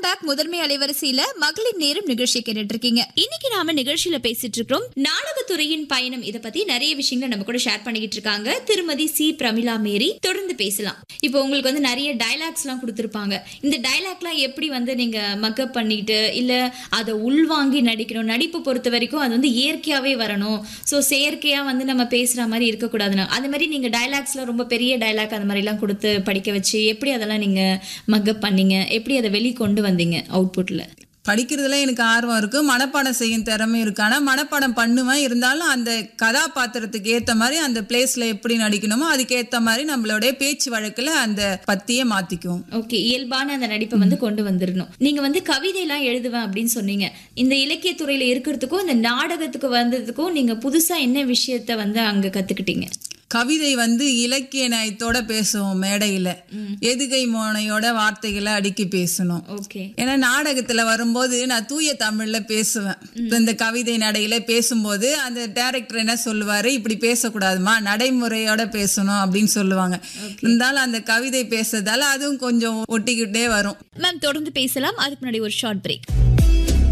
back முதன்மை அலைவரிசையில மகளிர் நேரம் நிகழ்ச்சி கேட்டுட்டு இருக்கீங்க இன்னைக்கு நாம நிகழ்ச்சியில பேசிட்டு இருக்கிறோம் நாடகத்துறையின் பயணம் இத பத்தி நிறைய விஷயங்களை நம்ம கூட ஷேர் பண்ணிக்கிட்டு இருக்காங்க திருமதி சி பிரமிளா மேரி தொடர்ந்து பேசலாம் இப்போ உங்களுக்கு வந்து நிறைய டைலாக்ஸ் எல்லாம் கொடுத்துருப்பாங்க இந்த டைலாக்லாம் எப்படி வந்து நீங்க மக்கப் பண்ணிட்டு இல்ல அதை உள்வாங்கி நடிக்கணும் நடிப்பு பொறுத்த வரைக்கும் அது வந்து இயற்கையாவே வரணும் ஸோ செயற்கையா வந்து நம்ம பேசுற மாதிரி இருக்கக்கூடாதுன்னு அது மாதிரி நீங்க டைலாக்ஸ்ல ரொம்ப பெரிய டைலாக் அந்த மாதிரி எல்லாம் கொடுத்து படிக்க வச்சு எப்படி அதெல்லாம் நீங்க மக்கப் பண்ணீங்க எப்படி அதை வெளி கொண்டு வந்தீங்க அவுட்புட்ல படிக்கிறதுல எனக்கு ஆர்வம் இருக்கு மனப்பாடம் செய்யும் திறமை இருக்கு ஆனா மனப்பாடம் பண்ணுவேன் இருந்தாலும் அந்த கதாபாத்திரத்துக்கு ஏத்த மாதிரி அந்த பிளேஸ்ல எப்படி நடிக்கணுமோ அதுக்கு ஏத்த மாதிரி நம்மளுடைய பேச்சு வழக்குல அந்த பத்தியை மாத்திக்குவோம் ஓகே இயல்பான அந்த நடிப்பை வந்து கொண்டு வந்துடணும் நீங்க வந்து கவிதையெல்லாம் எழுதுவேன் அப்படின்னு சொன்னீங்க இந்த இலக்கியத்துறையில இருக்கிறதுக்கும் இந்த நாடகத்துக்கு வந்ததுக்கும் நீங்க புதுசா என்ன விஷயத்த வந்து அங்க கத்துக்கிட்டீங்க கவிதை வந்து இலக்கிய நயத்தோட பேசுவோம் மேடையில எதுகை மோனையோட வார்த்தைகளை அடுக்கி பேசணும் ஓகே ஏன்னா நாடகத்துல வரும்போது நான் தூய தமிழ்ல பேசுவேன் இப்ப இந்த கவிதை நடையில பேசும்போது அந்த டைரக்டர் என்ன சொல்லுவாரு இப்படி பேசக்கூடாதுமா நடைமுறையோட பேசணும் அப்படின்னு சொல்லுவாங்க இருந்தாலும் அந்த கவிதை பேசுறதால அதுவும் கொஞ்சம் ஒட்டிக்கிட்டே வரும் மேம் தொடர்ந்து பேசலாம் அதுக்கு முன்னாடி ஒரு ஷார்ட் பிரேக்